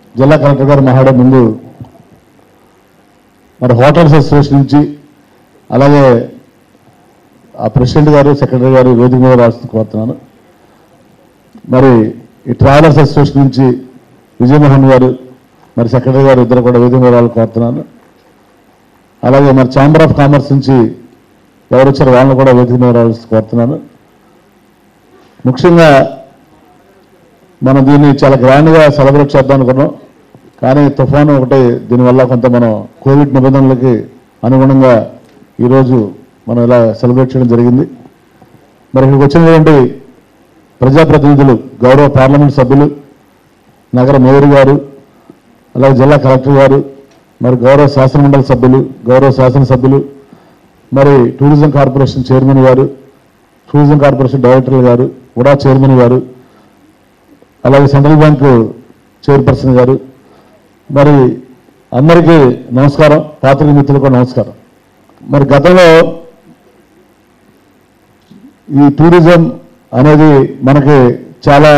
జిల్లా కలెక్టర్ గారు మాట్లాడే ముందు మరి హోటల్స్ అసోసియేషన్ నుంచి అలాగే ఆ ప్రెసిడెంట్ గారు సెక్రటరీ గారు వేదిక మీద రాసి కోరుతున్నాను మరి ఈ ట్రావెలర్స్ అసోసియేషన్ నుంచి విజయమోహన్ గారు మరి సెక్రటరీ గారు ఇద్దరు కూడా వేదిక మీద రావాలని కోరుతున్నాను అలాగే మరి ఛాంబర్ ఆఫ్ కామర్స్ నుంచి ఎవరు వచ్చారో వాళ్ళని కూడా వేదిక మీద రావాల్సి కోరుతున్నాను ముఖ్యంగా మనం దీన్ని చాలా గ్రాండ్గా సెలబ్రేట్ చేద్దాం అనుకున్నాం కానీ తుఫాను ఒకటి దీనివల్ల కొంత మనం కోవిడ్ నిబంధనలకి అనుగుణంగా ఈరోజు మనం ఇలా సెలబ్రేట్ చేయడం జరిగింది మరి ఇక్కడికి వచ్చినటువంటి ప్రజాప్రతినిధులు గౌరవ పార్లమెంట్ సభ్యులు నగర మేయర్ గారు అలాగే జిల్లా కలెక్టర్ గారు మరి గౌరవ శాసనమండలి సభ్యులు గౌరవ శాసనసభ్యులు మరి టూరిజం కార్పొరేషన్ చైర్మన్ గారు టూరిజం కార్పొరేషన్ డైరెక్టర్ గారు ఉడా చైర్మన్ గారు అలాగే సెంట్రల్ బ్యాంకు చైర్పర్సన్ గారు మరి అందరికీ నమస్కారం పాత్రిక మిత్రులకు నమస్కారం మరి గతంలో ఈ టూరిజం అనేది మనకి చాలా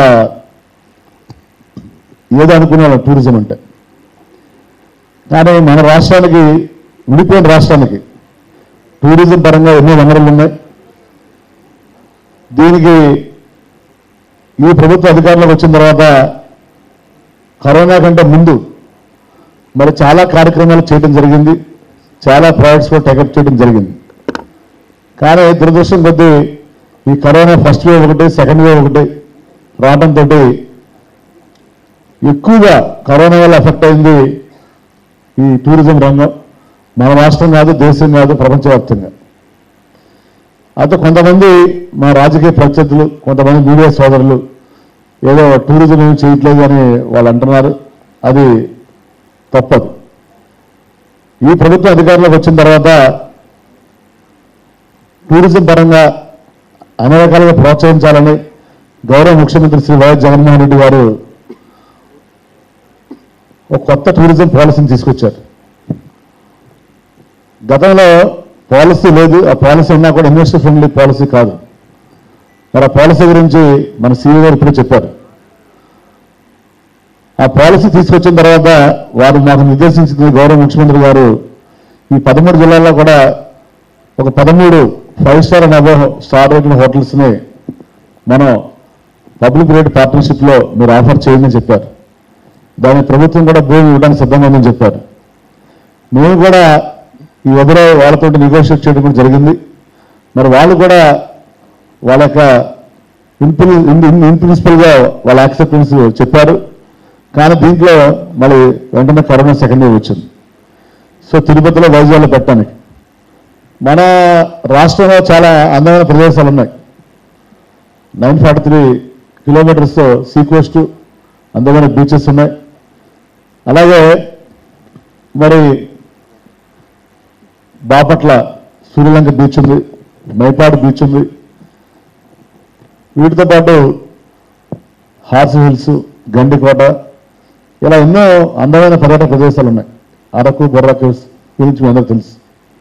ఏదో అనుకునే టూరిజం అంటే కానీ మన రాష్ట్రానికి విడిపోయిన రాష్ట్రానికి టూరిజం పరంగా ఎన్నో వనరులు ఉన్నాయి దీనికి ఈ ప్రభుత్వ అధికారంలోకి వచ్చిన తర్వాత కరోనా కంటే ముందు మరి చాలా కార్యక్రమాలు చేయడం జరిగింది చాలా ప్రాజెక్ట్స్ కూడా టేకప్ చేయడం జరిగింది కానీ దురదృష్టం కొద్దీ ఈ కరోనా ఫస్ట్ వేవ్ ఒకటి సెకండ్ వేవ్ ఒకటి రావడంతో ఎక్కువగా కరోనా వల్ల ఎఫెక్ట్ అయింది ఈ టూరిజం రంగం మన రాష్ట్రం కాదు దేశం కాదు ప్రపంచవ్యాప్తంగా అయితే కొంతమంది మా రాజకీయ ప్రత్యర్థులు కొంతమంది మీడియా సోదరులు ఏదో టూరిజం ఏమి చేయట్లేదు అని వాళ్ళు అంటున్నారు అది తప్పదు ఈ ప్రభుత్వం అధికారంలోకి వచ్చిన తర్వాత టూరిజం పరంగా అన్ని రకాలుగా ప్రోత్సహించాలని గౌరవ ముఖ్యమంత్రి శ్రీ వైఎస్ జగన్మోహన్ రెడ్డి గారు ఒక కొత్త టూరిజం పాలసీని తీసుకొచ్చారు గతంలో పాలసీ లేదు ఆ పాలసీ ఉన్నా కూడా ఇన్వెస్టర్ ఫ్రెండ్లీ పాలసీ కాదు మరి ఆ పాలసీ గురించి మన సీఈఓ గారు ఇప్పుడే చెప్పారు ఆ పాలసీ తీసుకొచ్చిన తర్వాత వారు మాకు నిర్దేశించింది గౌరవ ముఖ్యమంత్రి గారు ఈ పదమూడు జిల్లాల్లో కూడా ఒక పదమూడు five star and above star rating హోటల్స్ని మనం పబ్లిక్ రేట్ పార్ట్నర్షిప్లో మీరు ఆఫర్ చేయమని చెప్పారు దాని ప్రభుత్వం కూడా భూమి ఇవ్వడానికి సిద్ధంగా ఉందని చెప్పారు మేము కూడా ఈ ఎదురో వాళ్ళతో నెగోషియేట్ చేయడం కూడా జరిగింది మరి వాళ్ళు కూడా వాళ్ళ యొక్క ఇన్ప్రి ఇన్ ప్రిన్సిపల్గా వాళ్ళ యాక్సెప్టెన్స్ చెప్పారు కానీ దీంట్లో మళ్ళీ వెంటనే కరోనా సెకండ్ వేవ్ వచ్చింది సో తిరుపతిలో వైజాగ్లో పెట్టడానికి మన రాష్ట్రంలో చాలా అందమైన ప్రదేశాలు ఉన్నాయి nine forty three kilometres sea coast అందమైన బీచెస్ ఉన్నాయి అలాగే మరి బాపట్ల సూర్యలంక బీచ్ ఉంది మైపాడు బీచ్ ఉంది వీటితో పాటు హార్స్ హిల్స్ గండికోట ఇలా ఎన్నో అందమైన పర్యాటక ప్రదేశాలు ఉన్నాయి అరకు బొర్రా కేవ్స్ గురించి మీ అందరూ తెలుసు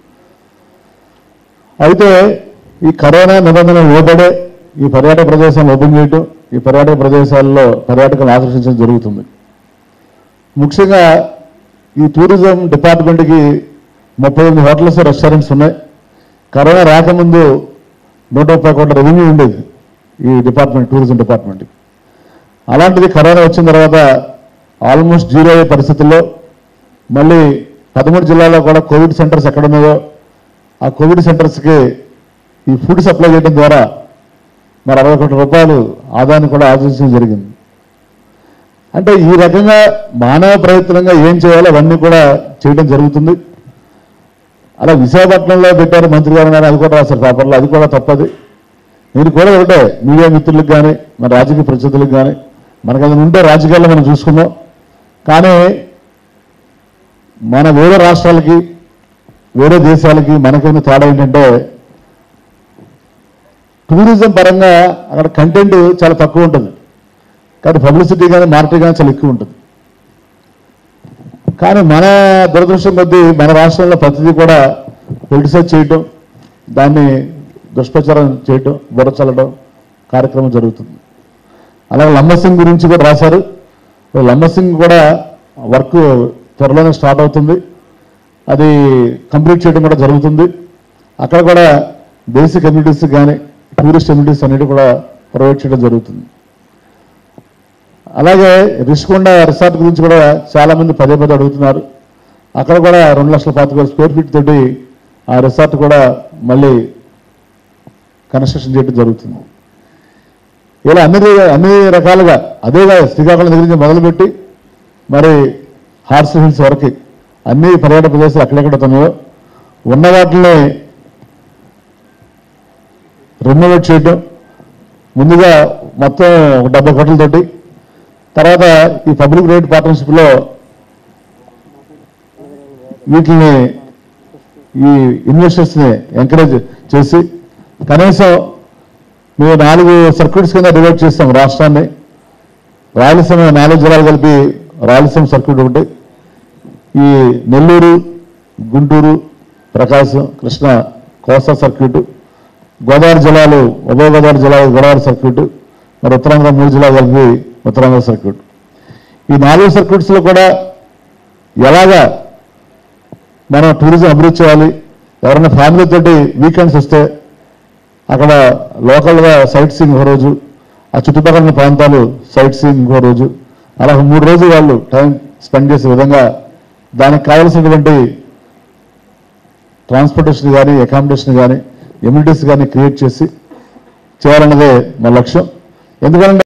అయితే ఈ కరోనా నిబంధనలు లోబడే ఈ పర్యాటక ప్రదేశాలను ఓపెన్ చేయటం ఈ పర్యాటక ప్రదేశాల్లో పర్యాటకులను ఆకర్షించడం జరుగుతుంది ముఖ్యంగా ఈ టూరిజం డిపార్ట్మెంట్కి ముప్పై ఎనిమిది హోటల్స్ రెస్టారెంట్స్ ఉన్నాయి కరోనా రాకముందు నూట ముప్పై కోట్ల రెవెన్యూ ఉండేది ఈ డిపార్ట్మెంట్ టూరిజం డిపార్ట్మెంట్కి అలాంటిది కరోనా వచ్చిన తర్వాత ఆల్మోస్ట్ జీరో అయ్యే పరిస్థితుల్లో మళ్ళీ పదమూడు జిల్లాల్లో కూడా కోవిడ్ సెంటర్స్ ఎక్కడ ఉన్నాయో ఆ కోవిడ్ సెంటర్స్కి ఈ ఫుడ్ సప్లై చేయడం ద్వారా మరి అరవై కోట్ల రూపాయలు ఆదాయాన్ని కూడా ఆర్జించడం జరిగింది అంటే ఈ రకంగా మానవ ప్రయత్నంగా ఏం చేయాలో అవన్నీ కూడా చేయడం జరుగుతుంది అలా విశాఖపట్నంలో పెట్టారు మంత్రి గారు కానీ అది కూడా రాశారు పేపర్లో అది కూడా తప్పది నేను కూడా ఒకటే మీడియా మిత్రులకు కానీ మన రాజకీయ ప్రతినిధులకు కానీ మనకు అది ఉంటే రాజకీయాల్లో మనం చూసుకుందాం కానీ మన వేరే రాష్ట్రాలకి వేరే దేశాలకి మనకైనా తేడా ఏంటంటే టూరిజం పరంగా అక్కడ కంటెంట్ చాలా తక్కువ ఉంటుంది కానీ పబ్లిసిటీ కానీ మార్కెట్ కానీ చాలా ఎక్కువ ఉంటుంది కానీ మన దురదృష్టం కొద్దీ మన రాష్ట్రంలో ప్రతిదీ కూడా పొలిటిసైజ్ చేయటం దాన్ని దుష్ప్రచారం చేయటం బుర్ర చల్లడం కార్యక్రమం జరుగుతుంది అలాగే లంబసింగ్ గురించి కూడా రాశారు లంబసింగ్ కూడా వర్క్ త్వరలోనే స్టార్ట్ అవుతుంది అది కంప్లీట్ చేయడం కూడా జరుగుతుంది అక్కడ కూడా బేసిక్ కమ్యూనిటీస్ కానీ టూరిస్ట్ కమ్యూనిటీస్ అన్నిటి కూడా ప్రొవైడ్ చేయడం జరుగుతుంది అలాగే రిషికొండ రిసార్ట్ గురించి కూడా చాలా మంది పదే పదే అడుగుతున్నారు అక్కడ కూడా రెండు లక్షల పాతిక స్క్వేర్ ఫీట్ తోటి ఆ రిసార్ట్ కూడా మళ్ళీ కన్స్ట్రక్షన్ చేయడం జరుగుతుంది ఇలా అన్ని అన్ని రకాలుగా అదేగా శ్రీకాకుళం దగ్గర నుంచి మొదలుపెట్టి మరి హార్స్ హిల్స్ వరకు అన్ని పర్యాటక ప్రదేశాలు అక్కడెక్కడ ఉన్నాయో ఉన్న వాటిని రెనోవేట్ చేయడం ముందుగా మొత్తం ఒక డెబ్బై కోట్లతోటి తర్వాత ఈ పబ్లిక్ ప్రైవేట్ పార్ట్నర్షిప్లో వీటిని ఈ ఇన్వెస్టర్స్ని ఎంకరేజ్ చేసి కనీసం మేము నాలుగు సర్క్యూట్స్ కింద డివైడ్ చేస్తాం రాష్ట్రాన్ని రాయలసీమ నాలుగు జిల్లాలు కలిపి రాయలసీమ సర్క్యూట్ ఒకటి ఈ నెల్లూరు గుంటూరు ప్రకాశం కృష్ణ కోస్తా సర్క్యూట్ గోదావరి జిల్లాలు ఉభయ గోదావరి జిల్లా గోదావరి సర్క్యూట్ మరి ఉత్తరాంధ్ర మూడు జిల్లాలు కలిపి ఉత్తరాంధ్ర సర్క్యూట్ ఈ నాలుగు సర్క్యూట్స్లో కూడా ఎలాగా మనం టూరిజం అభివృద్ధి చేయాలి ఎవరైనా ఫ్యామిలీ తోటి వీకెండ్స్ వస్తే అక్కడ లోకల్గా సైట్ సీయింగ్ ఒక రోజు ఆ చుట్టుపక్కల ఉన్న ప్రాంతాలు సైట్ సీయింగ్ ఇంకో రోజు అలా ఒక మూడు రోజులు వాళ్ళు టైం స్పెండ్ చేసే విధంగా దానికి కావలసినటువంటి ట్రాన్స్పోర్టేషన్ కానీ అకామిడేషన్ కానీ ఎమ్యూనిటీస్ కానీ క్రియేట్ చేసి చేయాలన్నదే మా లక్ష్యం ఎందుకంటే